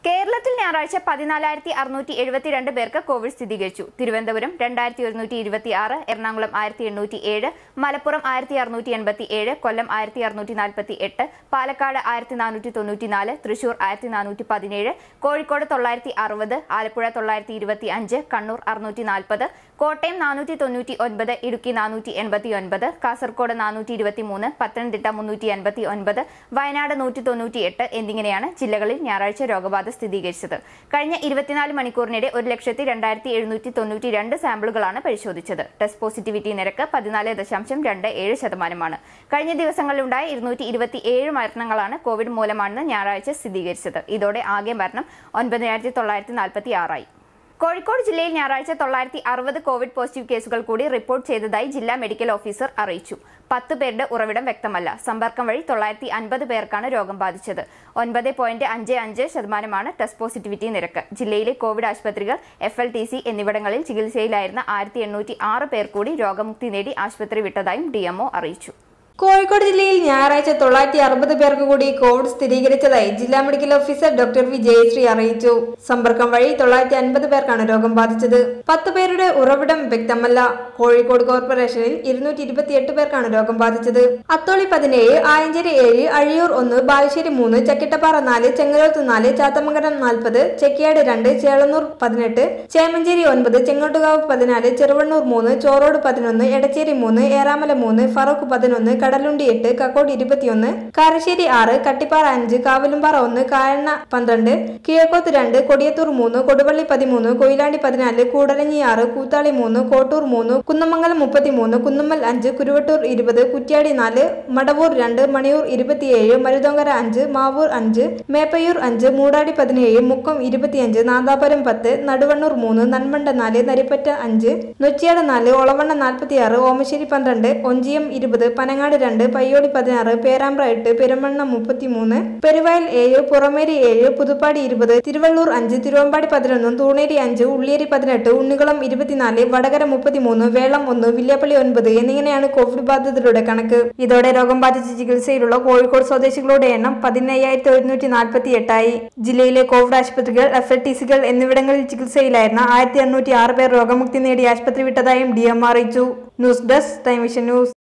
കേരളത്തിൽ ഞായറാഴ്ച പതിനാലായിരത്തി അറുന്നൂറ്റി എഴുപത്തിരണ്ട് പേർക്ക് കോവിഡ് സ്ഥിരീകരിച്ചു തിരുവനന്തപുരം രണ്ടായിരത്തി ഒരുന്നൂറ്റി ഇരുപത്തി ആറ് എറണാകുളം ആയിരത്തി എണ്ണൂറ്റി ഏഴ് മലപ്പുറം ആയിരത്തി അറുന്നൂറ്റി എൺപത്തി ഏഴ് കൊല്ലം ആയിരത്തി അറുന്നൂറ്റി നാൽപ്പത്തി എട്ട് പാലക്കാട് ആയിരത്തി നാനൂറ്റി തൊണ്ണൂറ്റി നാല് തൃശൂർ ആയിരത്തി നാനൂറ്റി പതിനേഴ് കോഴിക്കോട് തൊള്ളായിരത്തി അറുപത് ആലപ്പുഴ തൊള്ളായിരത്തി ഇരുപത്തി അഞ്ച് കണ്ണൂർ അറുന്നൂറ്റി നാൽപ്പത് കോട്ടയം നാനൂറ്റി തൊണ്ണൂറ്റി ഒൻപത് ഇടുക്കി നാനൂറ്റി എൺപത്തി ഒൻപത് കാസർഗോഡ് നാനൂറ്റി ഇരുപത്തി മൂന്ന് പത്തനംതിട്ട മുന്നൂറ്റി അൻപത്തി ഒൻപത് വയനാട് നൂറ്റി തൊണ്ണൂറ്റി എട്ട് എന്നിങ്ങനെയാണ് ജില്ലകളിൽ ഞായറാഴ്ച രോഗബാധ സ്ഥിരീകരിച്ചത് കഴിഞ്ഞ ഇരുപത്തിനാല് മണിക്കൂറിനിടെ ഒരു ലക്ഷത്തി രണ്ടായിരത്തി എഴുന്നൂറ്റി തൊണ്ണൂറ്റി രണ്ട് സാമ്പിളുകളാണ് പരിശോധിച്ചത് ടെസ്റ്റ് പോസിറ്റിവിറ്റി നിരക്ക് പതിനാല് ദശാംശം രണ്ട് ഏഴ് ശതമാനമാണ് കഴിഞ്ഞ ദിവസങ്ങളിലുണ്ടായ ഇരുന്നൂറ്റി ഇരുപത്തി ഏഴ് മരണങ്ങളാണ് കോവിഡ് മൂലമാണെന്ന് ഞായറാഴ്ച സ്ഥിരീകരിച്ചത് ഇതോടെ ആകെ മരണം ഒൻപതിനായിരത്തി തൊള്ളായിരത്തി നാൽപ്പത്തി ആറായി കോഴിക്കോട് ജില്ലയിൽ ഞായറാഴ്ച തൊള്ളായിരത്തി അറുപത് കോവിഡ് പോസിറ്റീവ് കേസുകൾ കൂടി റിപ്പോർട്ട് ചെയ്തതായി ജില്ലാ മെഡിക്കൽ ഓഫീസർ അറിയിച്ചു പത്ത് പേരുടെ ഉറവിടം വ്യക്തമല്ല സമ്പർക്കം വഴി തൊള്ളായിരത്തി അൻപത് പേർക്കാണ് രോഗം ബാധിച്ചത് ഒൻപത് പോയിന്റ് അഞ്ച് അഞ്ച് ശതമാനമാണ് ടെസ്റ്റ് പോസിറ്റിവിറ്റി നിരക്ക് ജില്ലയിലെ കോവിഡ് ആശുപത്രികൾ എഫ് എൽ ടി സി എന്നിവിടങ്ങളിൽ ചികിത്സയിലായിരുന്ന ആയിരത്തി എണ്ണൂറ്റി ആറ് പേർ കൂടി രോഗമുക്തി നേടി ആശുപത്രി വിട്ടതായും ഡിഎംഒ അറിയിച്ചു കോഴിക്കോട് ജില്ലയിൽ ഞായറാഴ്ച തൊള്ളായിരത്തി അറുപത് പേർക്ക് കൂടി കോവിഡ് സ്ഥിരീകരിച്ചതായി ജില്ലാ medical officer doctor V Jayasree അറിയിച്ചു സമ്പർക്കം വഴി തൊള്ളായിരത്തി അൻപത് പേർക്കാണ് രോഗം ബാധിച്ചത് പത്ത് പേരുടെ ഉറവിടം വ്യക്തമല്ല കോഴിക്കോട് കോർപ്പറേഷനിൽ ഇരുന്നൂറ്റി ഇരുപത്തിയെട്ട് പേർക്കാണ് രോഗം ബാധിച്ചത് അത്തോളി പതിനേഴ് ആയഞ്ചേരി ഏഴ് അഴിയൂർ ഒന്ന് ബാലുശ്ശേരി മൂന്ന് ചക്കിട്ടപ്പാറ നാല് ചെങ്ങലോത്ത് നാല് ചാത്തമംഗലം നാൽപ്പത് ചെക്കിയാട് രണ്ട് ചേളന്നൂർ പതിനെട്ട് ചേമഞ്ചേരി ഒൻപത് ചെങ്ങോട്ടുകാവ് പതിനാല് ചെറുവണ്ണൂർ മൂന്ന് ചോറോട് പതിനൊന്ന് എടച്ചേരി മൂന്ന് ഏറാമല മൂന്ന് ഫറൂഖ് പതിനൊന്ന് കടലുണ്ടി എട്ട് കക്കോട് ഇരുപത്തിയൊന്ന് കാരശ്ശേരി ആറ് കട്ടിപ്പാറ അഞ്ച് കാവലുംപാറ ഒന്ന് കായണ്ണ പന്ത്രണ്ട് കിഴക്കോത്ത് രണ്ട് കൊടിയത്തൂർ മൂന്ന് കൊടുവള്ളി പതിമൂന്ന് കൊയിലാണ്ടി പതിനാല് കൂടരഞ്ഞി ആറ് കൂത്താളി മൂന്ന് കോട്ടൂർ മൂന്ന് കുന്നമംഗലം മുപ്പത്തിമൂന്ന് കുന്നുമ്മൽ അഞ്ച് കുരുവട്ടൂർ ഇരുപത് കുറ്റ്യാടി നാല് മടവൂർ രണ്ട് മണിയൂർ ഇരുപത്തിയേഴ് മരുതോങ്കര അഞ്ച് മാവൂർ അഞ്ച് മേപ്പയൂർ അഞ്ച് മൂടാടി പതിനേഴ് മുക്കം ഇരുപത്തിയഞ്ച് നാദാപുരം പത്ത് നടുവണ്ണൂർ മൂന്ന് നന്മണ്ട നാല് നരിപ്പറ്റ അഞ്ച് നൊച്ചിയാട് നാല് ഒളവണ്ണ നാൽപ്പത്തിയാറ് ഓമശ്ശേരി പന്ത്രണ്ട് ഒഞ്ചിയം ഇരുപത് പനങ്ങാട് രണ്ട് പയ്യോളി പതിനാറ് പേരാമ്പ്ര എട്ട് പെരുമണ്ണ മുപ്പത്തിമൂന്ന് പെരുവയൽ ഏഴ് പുറമേരി ഏഴ് പുതുപ്പാടി ഇരുപത് തിരുവള്ളൂർ അഞ്ച് തിരുവമ്പാടി പതിനൊന്ന് തൂണേരി അഞ്ച് ഉള്ളിയേരി പതിനെട്ട് ഉണ്ണികുളം ഇരുപത്തിനാല് വടകര മുപ്പത്തിമൂന്ന് വേളം ഒന്ന് വില്യാപ്പള്ളി ഒൻപത് എന്നിങ്ങനെയാണ് കോവിഡ് ബാധിതരുടെ കണക്ക് ഇതോടെ രോഗം ബാധിച്ച് ചികിത്സയിലുള്ള കോഴിക്കോട് സ്വദേശികളുടെ എണ്ണം പതിനയ്യായിരത്തി ഒരുന്നൂറ്റി നാൽപ്പത്തി എട്ടായി ജില്ലയിലെ കോവിഡ് ആശുപത്രികൾ എഫ് എൽ ടി സികൾ എന്നിവിടങ്ങളിൽ ചികിത്സയിലായിരുന്ന ആയിരത്തി എണ്ണൂറ്റി ആറ് പേർ രോഗമുക്തി നേടി ആശുപത്രി വിട്ടതായും ഡി എം അറിയിച്ചു news desk Time Vision news